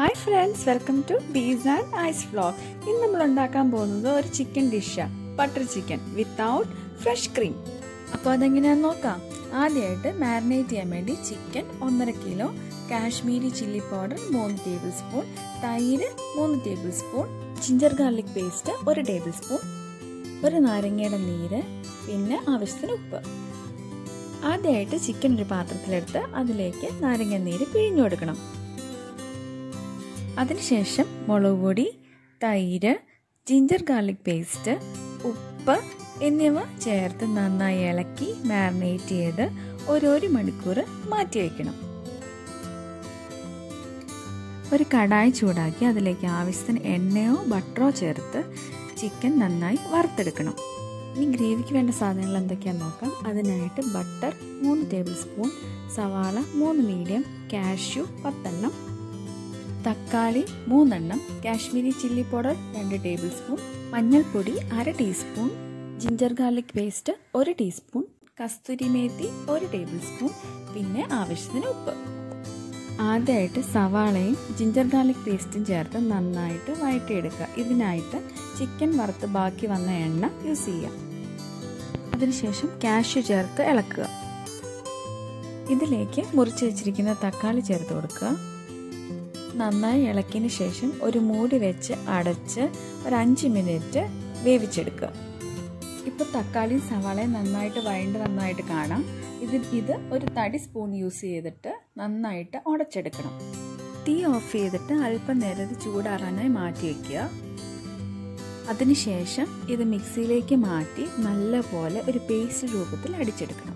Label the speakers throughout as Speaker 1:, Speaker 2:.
Speaker 1: hi friends welcome to bees and ice vlog ഇന്ന് നമ്മൾ ഉണ്ടാക്കാൻ പോകുന്നത് ഒരു ചിക്കൻ ഡിഷാണ് butter chicken without fresh cream അപ്പോൾ അതെങ്ങനെയാണെന്ന് നോക്കാം ആദ്യമായിട്ട് മാരിനേറ്റ് ചെയ്യാൻ വേണ്ടി ചിക്കൻ ഒന്നര കിലോ കാശ്മീരി ചില്ലി പൗഡർ മൂന്ന് ടേബിൾ സ്പൂൺ തൈര് മൂന്ന് tablespoon ginger garlic paste ഒരു ടേബിൾ സ്പൂൺ ഒരു നാരങ്ങയുടെ നീര് പിന്നെ ആവശ്യത്തിന് ഉപ്പ് ആദ്യമായിട്ട് ചിക്കൻ ഒരു പാത്രത്തിലെടുത്ത് അതിലേക്ക് നാരങ്ങ നീര് പിഴിഞ്ഞു കൊടുക്കണം അതിനുശേഷം മുളക് പൊടി തൈര് ജിഞ്ചർ ഗാർലിക് പേസ്റ്റ് ഉപ്പ് എന്നിവ ചേർത്ത് നന്നായി ഇളക്കി മാരിനേറ്റ് ചെയ്ത് ഒരു ഒരു മണിക്കൂർ മാറ്റി വയ്ക്കണം ഒരു കടായി ചൂടാക്കി അതിലേക്ക് ആവശ്യത്തിന് എണ്ണയോ ബട്ടറോ ചേർത്ത് ചിക്കൻ നന്നായി വറുത്തെടുക്കണം ഇനി ഗ്രേവിക്ക് വേണ്ട സാധനങ്ങൾ എന്തൊക്കെയാണെന്ന് നോക്കാം അതിനായിട്ട് ബട്ടർ മൂന്ന് ടേബിൾ സ്പൂൺ സവാള മൂന്ന് മീഡിയം കാഷ്യൂ പത്തെണ്ണം തക്കാളി മൂന്നെണ്ണം കാശ്മീരി ചില്ലി പൗഡർ രണ്ട് ടേബിൾ സ്പൂൺ മഞ്ഞൾപ്പൊടി അര ടീസ്പൂൺ ജിഞ്ചർ ഗാർലിക് പേസ്റ്റ് ഒരു ടീസ്പൂൺ കസ്തൂരി മേത്തി ഒരു ടേബിൾ സ്പൂൺ പിന്നെ ആവശ്യത്തിന് ഉപ്പ് ആദ്യമായിട്ട് സവാളയും ജിഞ്ചർ ഗാർലിക് പേസ്റ്റും ചേർത്ത് നന്നായിട്ട് വഴറ്റിയെടുക്കുക ഇതിനായിട്ട് ചിക്കൻ വറുത്ത് ബാക്കി വന്ന എണ്ണ യൂസ് ചെയ്യാം അതിനുശേഷം കാഷ്യൂ ചേർത്ത് ഇളക്കുക ഇതിലേക്ക് മുറിച്ച് വെച്ചിരിക്കുന്ന തക്കാളി ചേർത്ത് കൊടുക്കുക നന്നായി ഇളക്കിയതിന് ശേഷം ഒരു മൂടി വെച്ച് അടച്ച് ഒരു അഞ്ച് മിനിറ്റ് വേവിച്ചെടുക്കുക ഇപ്പോൾ തക്കാളിയും സവാളയും നന്നായിട്ട് വഴണ്ട് നന്നായിട്ട് കാണാം ഇത് ഇത് ഒരു തടി സ്പൂൺ യൂസ് ചെയ്തിട്ട് നന്നായിട്ട് ഉടച്ചെടുക്കണം തീ ഓഫ് ചെയ്തിട്ട് അല്പം നേരം ഇത് ചൂടാറാനായി മാറ്റി വയ്ക്കുക അതിനുശേഷം ഇത് മിക്സിയിലേക്ക് മാറ്റി നല്ലപോലെ ഒരു പേസ്റ്റ് രൂപത്തിൽ അടിച്ചെടുക്കണം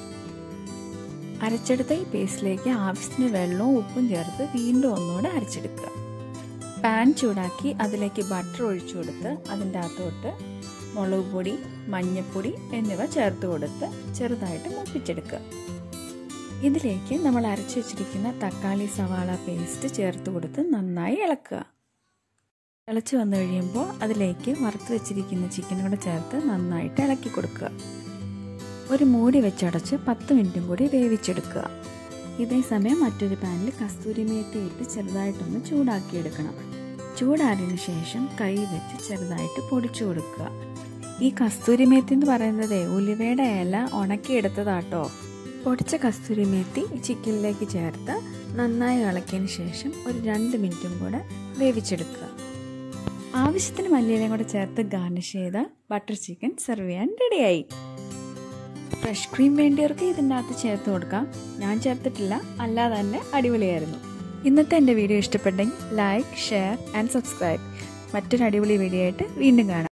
Speaker 1: അരച്ചെടുത്ത ഈ പേസ്റ്റിലേക്ക് ആവശ്യത്തിന് വെള്ളവും ഉപ്പും ചേർത്ത് വീണ്ടും ഒന്നുകൂടെ അരച്ചെടുക്കുക പാൻ ചൂടാക്കി അതിലേക്ക് ബട്ടർ ഒഴിച്ചു കൊടുത്ത് അതിൻ്റെ അകത്തോട്ട് മുളക് പൊടി മഞ്ഞൾപ്പൊടി എന്നിവ ചേർത്ത് കൊടുത്ത് ചെറുതായിട്ട് മുപ്പിച്ചെടുക്കുക ഇതിലേക്ക് നമ്മൾ അരച്ചു വെച്ചിരിക്കുന്ന തക്കാളി സവാള പേസ്റ്റ് ചേർത്ത് കൊടുത്ത് നന്നായി ഇളക്കുക ഇളച്ച് വന്നു കഴിയുമ്പോൾ അതിലേക്ക് വറുത്ത് വെച്ചിരിക്കുന്ന ചിക്കൻ കൂടെ ചേർത്ത് നന്നായിട്ട് ഇളക്കി കൊടുക്കുക ഒരു മൂടി വെച്ചടച്ച് പത്ത് മിനിറ്റും കൂടി വേവിച്ചെടുക്കുക ഇതേ സമയം മറ്റൊരു പാനിൽ കസ്തൂരി മേത്തി ഇട്ട് ചെറുതായിട്ടൊന്ന് ചൂടാക്കിയെടുക്കണം ചൂടാറിയതിനു ശേഷം കൈ വെച്ച് ചെറുതായിട്ട് പൊടിച്ചു കൊടുക്കുക ഈ കസ്തൂരി മേത്തി എന്ന് പറയുന്നത് ഉലുവയുടെ ഇല ഉണക്കിയെടുത്തതാട്ടോ പൊടിച്ച കസ്തൂരി മേത്തി ചിക്കനിലേക്ക് ചേർത്ത് നന്നായി ഇളക്കിയതിന് ശേഷം ഒരു രണ്ട് മിനിറ്റും കൂടെ വേവിച്ചെടുക്കുക ആവശ്യത്തിന് മല്ലിയിലയും കൂടെ ചേർത്ത് ഗാർണിഷ് ചെയ്ത ബട്ടർ ചിക്കൻ സെർവ് ചെയ്യാൻ റെഡിയായി ഫ്രഷ് ക്രീം വേണ്ടിയവർക്ക് ഇതിൻ്റെ അകത്ത് ചേർത്ത് കൊടുക്കാം ഞാൻ ചേർത്തിട്ടില്ല അല്ലാതെ തന്നെ അടിപൊളിയായിരുന്നു ഇന്നത്തെ എൻ്റെ വീഡിയോ ഇഷ്ടപ്പെട്ടെങ്കിൽ ലൈക്ക് ഷെയർ ആൻഡ് സബ്സ്ക്രൈബ് മറ്റൊരു അടിപൊളി വീഡിയോ ആയിട്ട് വീണ്ടും കാണാം